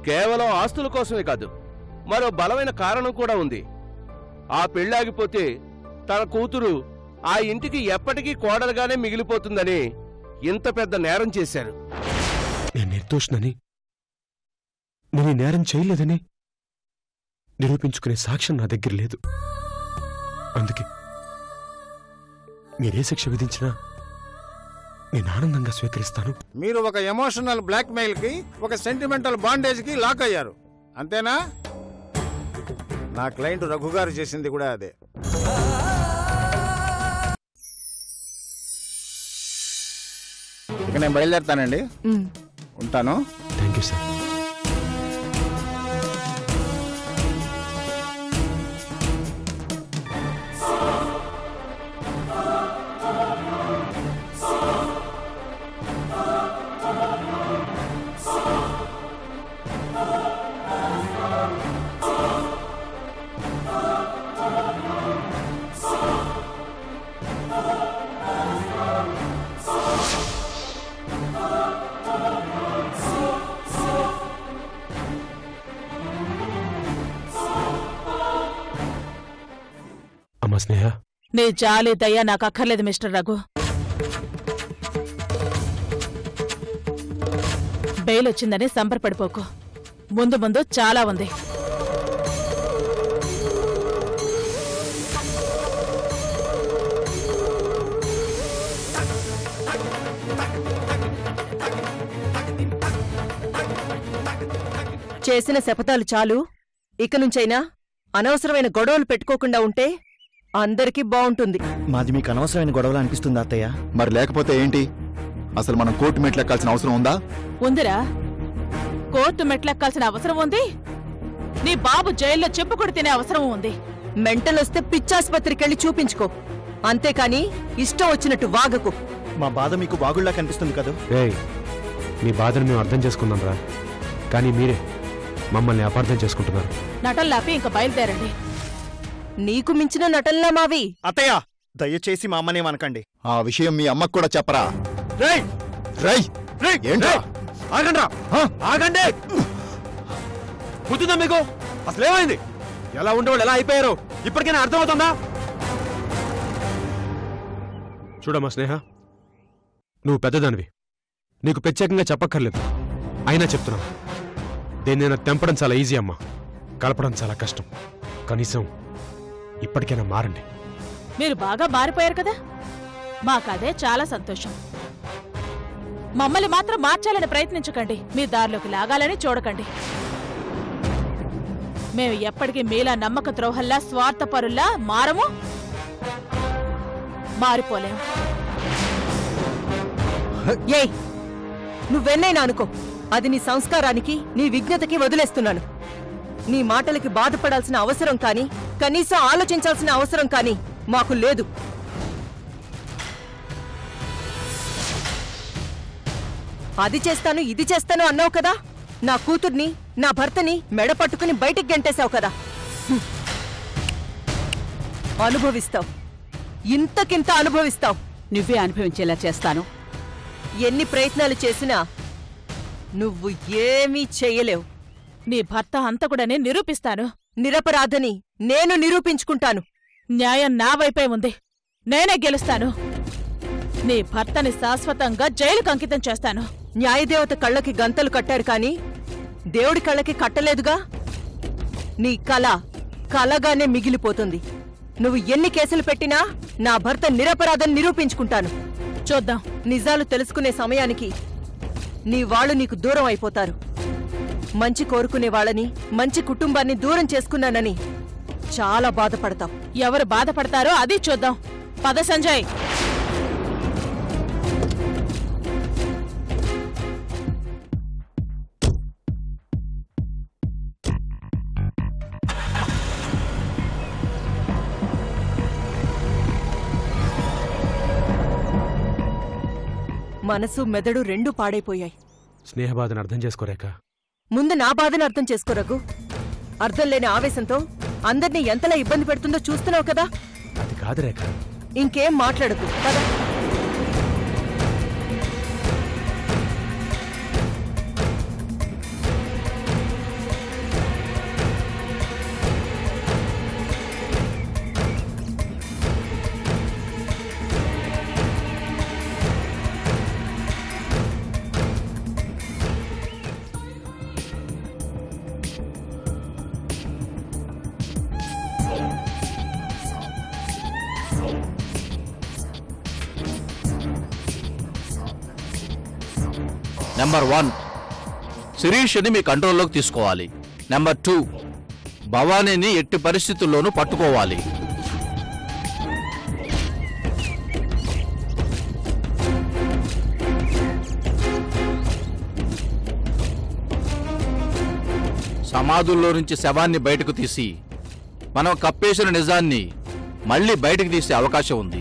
కేవలం ఆస్తుల కోసమే కాదు మరో బలమైన కారణం కూడా ఉంది ఆ పెళ్ళాగిపోతే తన కూతురు ఆ ఇంటికి ఎప్పటికీ కోడలుగానే మిగిలిపోతుందని ఇంత పెద్ద నేరం చేశారు నేను నిర్దోషనని నేను ఈ నేరం చేయలేదని నిరూపించుకునే సాక్ష్యం నా దగ్గర లేదు అందుకే మీరే శిక్ష విధించినా నేను ఆనందంగా స్వీకరిస్తాను మీరు ఒక ఎమోషనల్ బ్లాక్మెయిల్ కి ఒక సెంటిమెంటల్ బాండేజ్ కి లాక్ అయ్యారు అంతేనా నా క్లయింట్ రఘు గారు చేసింది కూడా అదే ఇక నేను బయలుదేరుతానండి ఉంటాను థ్యాంక్ యూ సార్ అమ్మా స్నేహ నీ జాలి దయ నాకు అక్కర్లేదు మిస్టర్ రఘు బెయిల్ వచ్చిందని సంబరపడిపోకు ముందు ముందు చాలా ఉంది చేసిన శపథాలు చాలు ఇక నుంచైనా అనవసరమైన గొడవలు పెట్టుకోకుండా ఉంటే అందరికీ బావుంటుంది మాది మీకు అనవసరమైన గొడవలు అనిపిస్తుందా అత్తయ్య మరి లేకపోతే ఏంటి అసలు మనం కోర్టు మెట్లు ఎక్కాల్సిన అవసరం ఉందా ఉందిరా కోర్టు మెట్లెక్కాల్సిన అవసరం ఉంది నీ బాబు జైల్లో చెప్పుకొడి తినే అవసరం ఉంది మెంటలొస్తే పిచ్చాసుపత్రికెళ్ళి చూపించుకో అంతేకాని ఇష్టం వచ్చినట్టు వాగకు మా బాధ మీకు బాగుళ్ళా కనిపిస్తుంది కదా రేయ్ మీ బాధను మేము అర్థం చేసుకున్నాం రా కానీ మీరే మమ్మల్ని అపార్థం చేసుకుంటున్నారు నటల్లాపి ఇంక బయలుదేరండి నీకు మించిన నటనలా మావి అత్తయ్య దయచేసి మా అమ్మనేమనకండి ఆ విషయం మీ అమ్మకు కూడా చెప్పరా రేయ్ రై ఏంట్రా ఆగండి ఆగండి బుద్ధిందా మీకు అసలు ఏమైంది ఎలా ఉండేవాళ్ళు ఎలా అయిపోయారు ఇప్పటికైనా అర్థమవుతుందా చూడమ్మా స్నేహ నువ్వు పెద్దదానివి నీకు ప్రత్యేకంగా చెప్పక్కర్లేదు అయినా చెప్తున్నా దేన్నైనా తెంపడం చాలా ఈజీ అమ్మా కలపడం చాలా కష్టం కనీసం ఇప్పటికైనా మారండి మీరు బాగా మారిపోయారు కదా మాకదే చాలా సంతోషం మమ్మల్ని మాత్రం మార్చాలని ప్రయత్నించకండి మీ దారిలోకి లాగాలని చూడకండి మేము ఎప్పటికీ మీలా నమ్మక ద్రోహల్లా స్వార్థపరుల్లా మారము మారిపోలేం ఏయ్ నువ్వెన్నైనా అనుకో అది నీ సంస్కారానికి నీ విజ్ఞతకి వదిలేస్తున్నాను నీ మాటలకి బాధపడాల్సిన అవసరం కాని కనీసం ఆలోచించాల్సిన అవసరం కాని మాకు లేదు అది చేస్తాను ఇది చేస్తాను అన్నావు కదా నా కూతుర్ని నా భర్తని మెడ పట్టుకుని బయటికి గంటేశావు కదా హ్మ్. అనుభవిస్తావు ఇంతకింత అనుభవిస్తావు నువ్వే అనుభవించేలా చేస్తాను ఎన్ని ప్రయత్నాలు చేసినా నువ్వు ఏమీ చెయ్యలేవు నీ భర్త హంతకుడని నిరూపిస్తాను నిరపరాధని నేను నిరూపించుకుంటాను న్యాయం నా వైపే ఉంది నేనే గెలుస్తాను నీ భర్తని శాశ్వతంగా జైలుకు అంకితం చేస్తాను న్యాయదేవత కళ్ళకి గంతలు కట్టారు కాని దేవుడి కళ్ళకి కట్టలేదుగా నీ కళ కలగానే మిగిలిపోతుంది నువ్వు ఎన్ని కేసులు పెట్టినా నా భర్త నిరపరాధం నిరూపించుకుంటాను చూద్దాం నిజాలు తెలుసుకునే సమయానికి నీ వాళ్ళు నీకు దూరం అయిపోతారు మంచి కోరుకునే వాళ్ళని మంచి కుటుంబాన్ని దూరం చేసుకున్నానని చాలా బాధపడతావు ఎవరు బాధపడతారో అది చూద్దాం పద సంజయ్ మనసు మెదడు రెండూ పాడైపోయాయి స్నేహబాధను అర్థం చేసుకోరేక ముందు నా బాధను అర్థం చేసుకోరగు అర్థం లేని ఆవేశంతో అందర్నీ ఎంతలా ఇబ్బంది పెడుతుందో చూస్తున్నావు కదా అది కాదు రేఖ ఇంకేం మాట్లాడకు పద నెంబర్ వన్ శిరీష్ని మీ కంట్రోల్లోకి తీసుకోవాలి నెంబర్ టూ భవానీని ఎట్టి పరిస్థితుల్లోనూ పట్టుకోవాలి సమాధుల్లో నుంచి శవాన్ని బయటకు తీసి మనం కప్పేసిన నిజాన్ని మళ్ళీ బయటకు తీసే అవకాశం ఉంది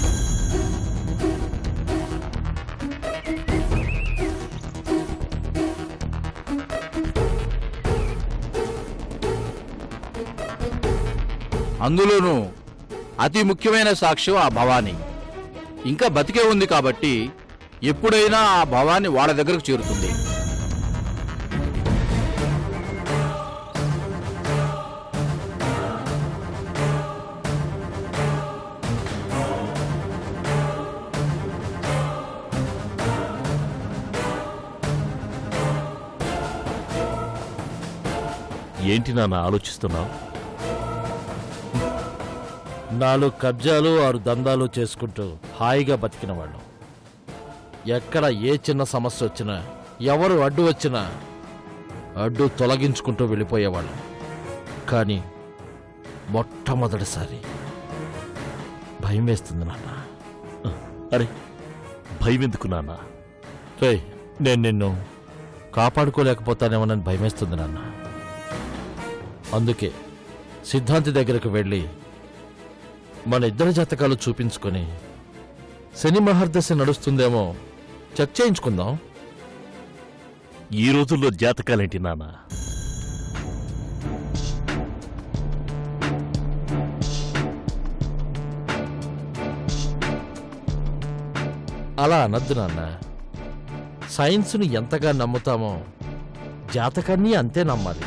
అందులోనూ అతి ముఖ్యమైన సాక్ష్యం ఆ భవానీ ఇంకా బతికే ఉంది కాబట్టి ఎప్పుడైనా ఆ భవానీ వాళ్ళ దగ్గరకు చేరుతుంది ఏంటి నాన్న ఆలోచిస్తున్నావు నాలుగు కబ్జాలు ఆరు దందాలు చేసుకుంటూ హాయిగా బతికిన వాళ్ళు ఎక్కడ ఏ చిన్న సమస్య వచ్చినా ఎవరు అడ్డు వచ్చినా అడ్డు తొలగించుకుంటూ వెళ్ళిపోయేవాళ్ళు కానీ మొట్టమొదటిసారి భయం వేస్తుంది నాన్న అరే భయం ఎందుకు నాన్న రే నేను నిన్ను కాపాడుకోలేకపోతానేమోనని భయమేస్తుంది నాన్న అందుకే సిద్ధాంతి దగ్గరకు వెళ్ళి మన ఇద్దరి జాతకాలు చూపించుకొని శని మహర్దశ నడుస్తుందేమో చెక్ చేయించుకుందాం ఈ రోజుల్లో జాతకాలేంటి నాన్న అలా అనద్దు నాన్న సైన్స్ని ఎంతగా నమ్ముతామో జాతకాన్ని అంతే నమ్మాలి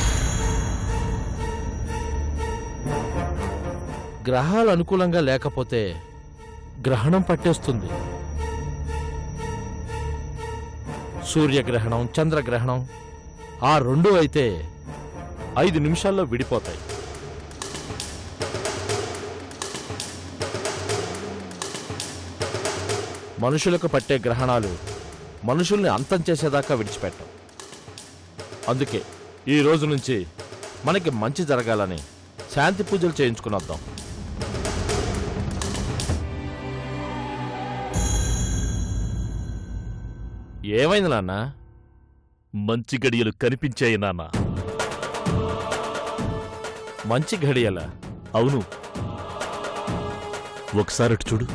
గ్రహాలు అనుకూలంగా లేకపోతే గ్రహణం పట్టేస్తుంది సూర్యగ్రహణం చంద్రగ్రహణం ఆ రెండు అయితే ఐదు నిమిషాల్లో విడిపోతాయి మనుషులకు పట్టే గ్రహణాలు మనుషుల్ని అంతం చేసేదాకా విడిచిపెట్టం అందుకే ఈ రోజు నుంచి మనకి మంచి జరగాలని శాంతి పూజలు చేయించుకుని వద్దాం ఏమైంది నాన్న మంచి గడియలు కనిపించాయి నాన్న మంచి గడియల అవును ఒకసారి అటు చూడు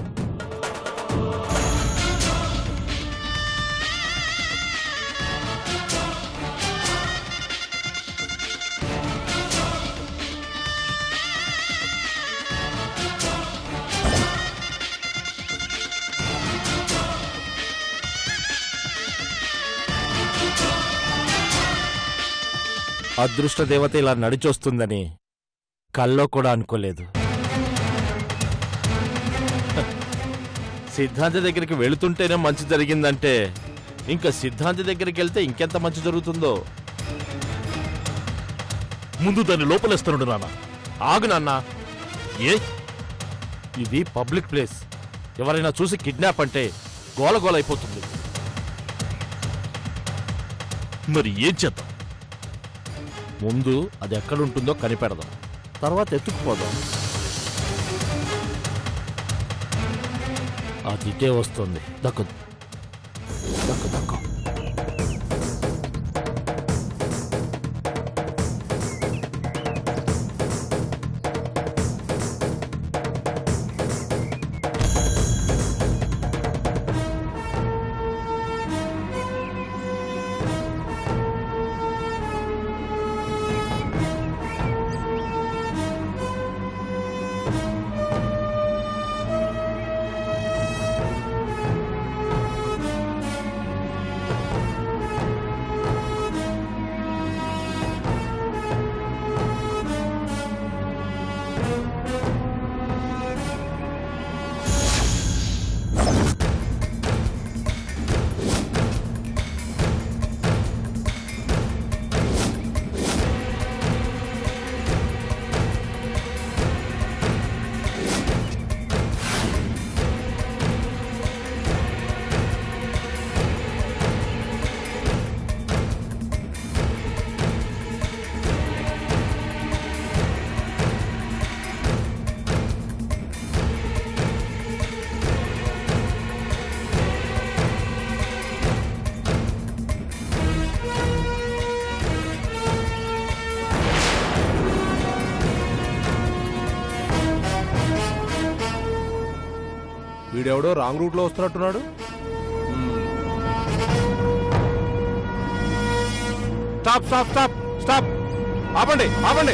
అదృష్ట దేవత ఇలా నడిచొస్తుందని కల్లో కూడా అనుకోలేదు సిద్ధాంతి దగ్గరికి వెళుతుంటేనే మంచి జరిగిందంటే ఇంకా సిద్ధాంతి దగ్గరికి వెళ్తే ఇంకెంత మంచి జరుగుతుందో ముందు దాన్ని లోపలేస్తానుడు నాన్న ఆగు నాన్న ఏ ఇది పబ్లిక్ ప్లేస్ ఎవరైనా చూసి కిడ్నాప్ అంటే గోల గోల అయిపోతుంది మరి ఏం చేద్దాం ముందు అది ఎక్కడుంటుందో కనిపెడదాం తర్వాత ఎత్తుకుపోదాం అది ఇటే వస్తుంది దక్కు దక్కు దక్కు వీడెవడో రాంగ్ రూట్ లో వస్తున్నట్టున్నాడు స్టాప్ స్టాప్ స్టాప్ స్టాప్ ఆపండి ఆపండి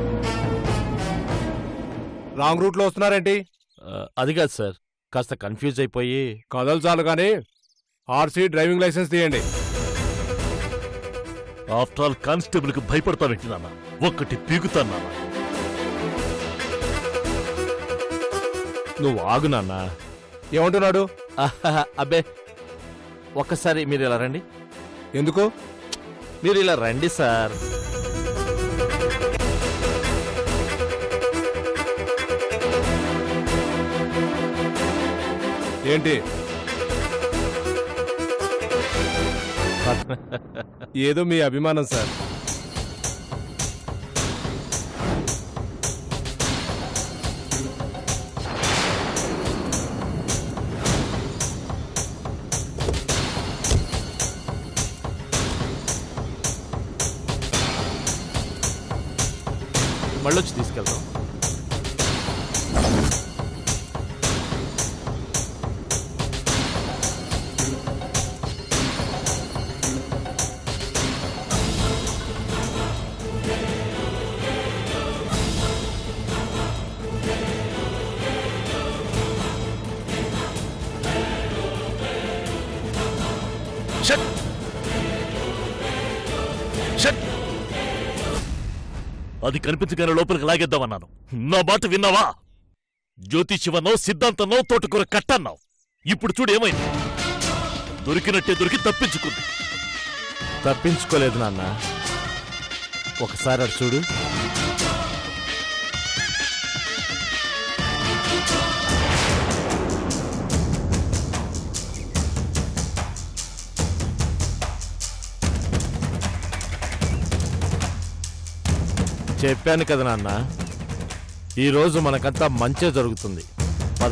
రాంగ్ రూట్ లో వస్తున్నారేంటి అది కాదు సార్ కాస్త కన్ఫ్యూజ్ అయిపోయి కథలు చాలు కానీ ఆర్సీ డ్రైవింగ్ లైసెన్స్ తీయండి ఆఫ్టర్ ఆల్ కానిస్టేబుల్ కి భయపడతావేంటి నాన్న ఒక్కటి పీకుతాను నాన్న నువ్వు ఆగు నాన్న ఏమంటున్నాడు ఆహాహా, అబ్బే ఒక్కసారి మీరు ఇలా రండి ఎందుకు మీరు ఇలా రండి సార్ ఏంటి ఏదో మీ అభిమానం సార్ మళ్ళొచ్చి తీసుకెళ్తాం షట్ షట్ అది కనిపించగానే లోపలికి లాగేద్దామన్నాను నా మాట విన్నావా జ్యోతిషివన్నావు సిద్ధాంతన్నావు తోటకూర కట్టన్నావు ఇప్పుడు చూడు ఏమైంది దొరికినట్టే దొరికి తప్పించుకుంది తప్పించుకోలేదు నాన్న ఒకసారి అటు చూడు చెప్పాను కదా నాన్న ఈరోజు మనకంతా మంచే జరుగుతుంది పద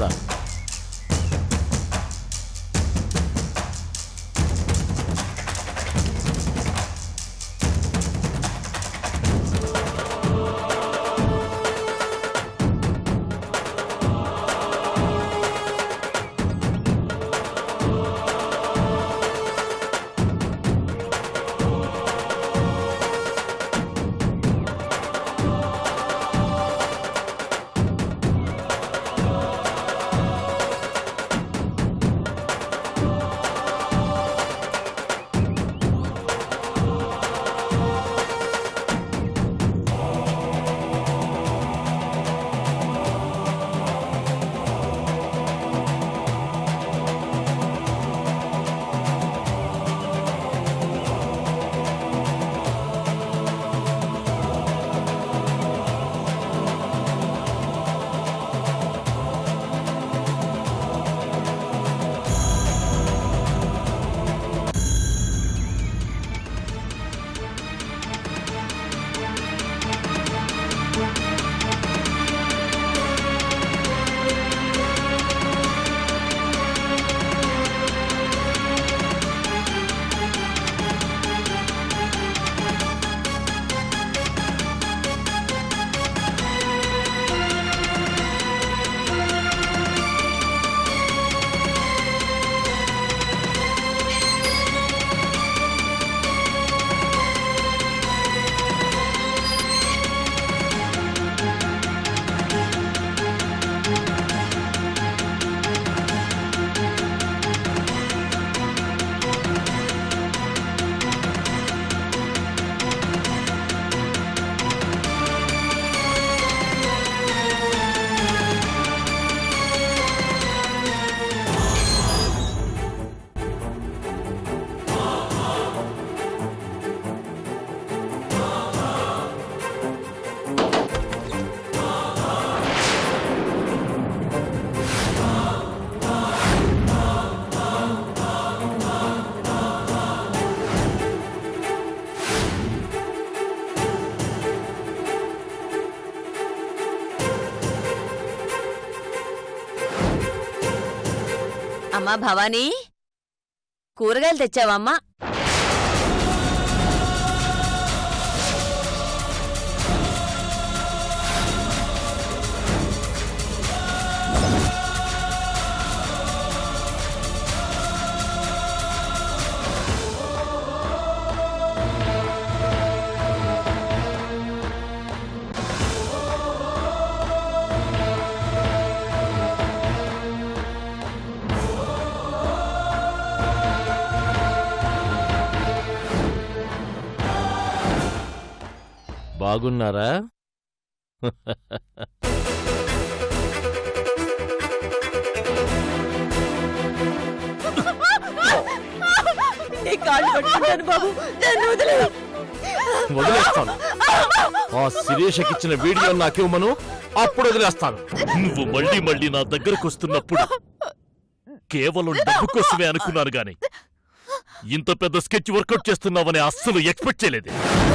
అమ్మా భవానీ కూరగాయలు తెచ్చావమ్మా బాగున్నారా నీ కాళ్ళు పట్టుకుంటాను బాబు నన్ను వదిలే వదిలేస్తాను ఆ శిరీషకి ఇచ్చిన వీడియో నాకు ఇవ్వమను అప్పుడు వదిలేస్తాను నువ్వు మళ్ళీ మళ్ళీ నా దగ్గరకు వస్తున్నప్పుడు కేవలం డబ్బు కోసమే అనుకున్నాను గాని ఇంత పెద్ద స్కెచ్ వర్కౌట్ చేస్తున్నావని అస్సలు ఎక్స్పెక్ట్ చేయలేదు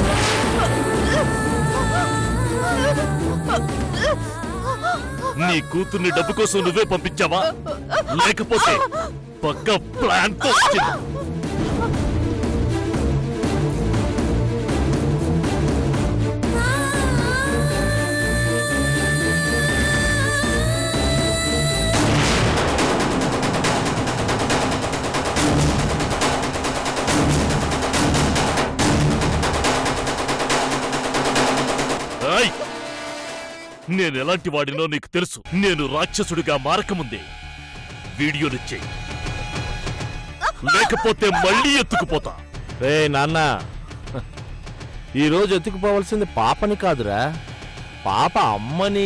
నీ కూతుర్ని డబ్బు కోసం నువ్వే పంపించావా లేకపోతే పక్క ప్లాన్ తో వచ్చిందా ఏయ్! నేను ఎలాంటి వాడినో నీకు తెలుసు నేను రాక్షసుడిగా మారకముందే వీడియోనిచ్చేయి లేకపోతే మళ్ళీ ఎత్తుకుపోతా రే నాన్న ఈరోజు ఎత్తుకుపోవాల్సింది పాపని కాదురా పాప అమ్మని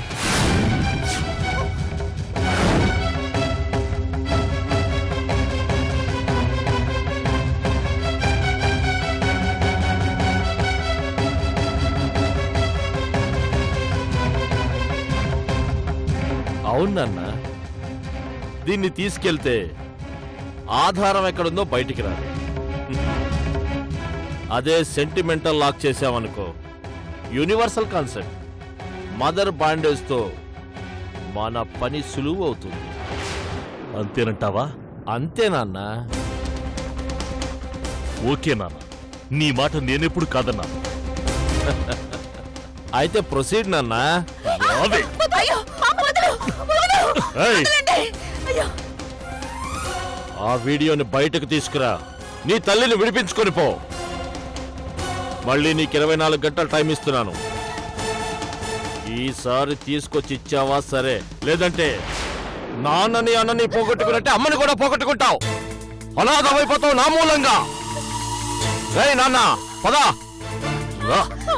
అవును నాన్న దీన్ని తీసుకెళ్తే ఆధారం ఎక్కడుందో బయటికి రాదు అదే సెంటిమెంటల్ లాక్ చేసామనుకో యూనివర్సల్ కాన్సెప్ట్ మదర్ బాండేజ్తో మన పని సులువు అవుతుంది అంతేనంటావా అంతే నాన్న ఓకే నాన్న నీ మాట నేనెప్పుడు కాదన్నా అయితే ప్రొసీడ్ నాన్న రావే. అయ్యో అమ్మ వదలు వదలు ఏయ్! వదలండి అయ్యో ఆ వీడియోని బయటకు తీసుకురా నీ తల్లిని విడిపించుకొని పో మళ్ళీ నీకు ఇరవై నాలుగు గంటలు టైం ఇస్తున్నాను ఈసారి తీసుకొచ్చి ఇచ్చావా సరే లేదంటే నాన్నని అన్నని పోగొట్టుకున్నట్టే అమ్మని కూడా పోగొట్టుకుంటావు అనాథమైపోతావు నా మూలంగా రేయ్ నాన్న పదా రా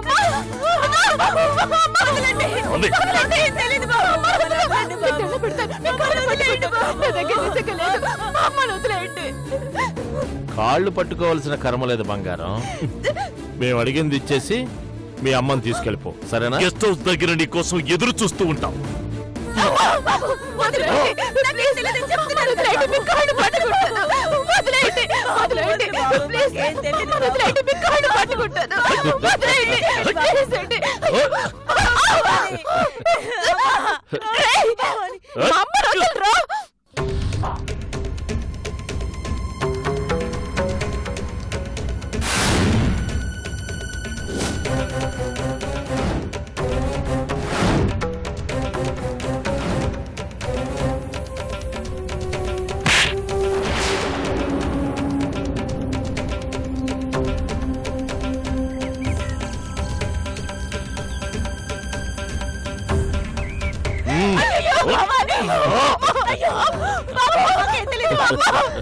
ఉంది. తెలీదు బాబు వదలండి బాబు. దండం పెడతాను. మీ కాళ్ళు పట్టేయండి బాబు. నా దగ్గర నిజంగా లేదు. మా అమ్మను వదిలేయండి. కాళ్ళు పట్టుకోవాల్సిన కర్మ లేదు బంగారం మేము అడిగింది ఇచ్చేసి మీ అమ్మని తీసుకెళ్ళిపో సరేనా గెస్ట్ హౌస్ దగ్గర నీ కోసం ఎదురు చూస్తూ ఉంటాం బాబు, వదిలేయండి. నాకేం తెలీదని చెప్తున్నాను. వదిలేయండి. మీ కాళ్ళు పట్టుకుంటాను. వదిలేయండి. వదిలేయండి. ప్లీజ్. వదిలేయండి. మీ కాళ్ళు పట్టుకుంటాను. వదిలేయండి. ప్లీజ్ అండి. రేయ్, మా అమ్మను వదలరా. అయ్యో, భవాని. అయ్యో, బాబు, నాకేం తెలీదు, బాబు.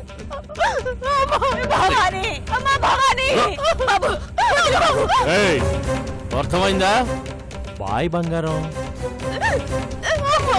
అమ్మ, భవాని. అమ్మ, భవాని. బాబు, వదిలు, బాబు. ఏయ్, అర్థమైందా బాయ్ బంగారం అమ్మ.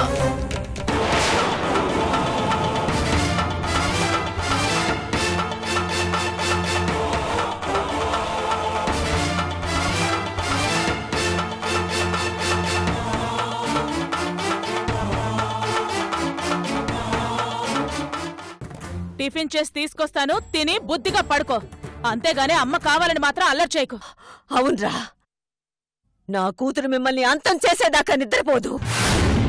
టిఫిన్ చేసి తీసుకొస్తాను తిని బుద్ధిగా పడుకో అంతేగాని అమ్మ కావాలని మాత్రం అల్లరి చేయకు అవునరా నా కూతురు మిమ్మల్ని అంతం చేసేదాకా నిద్రపోదు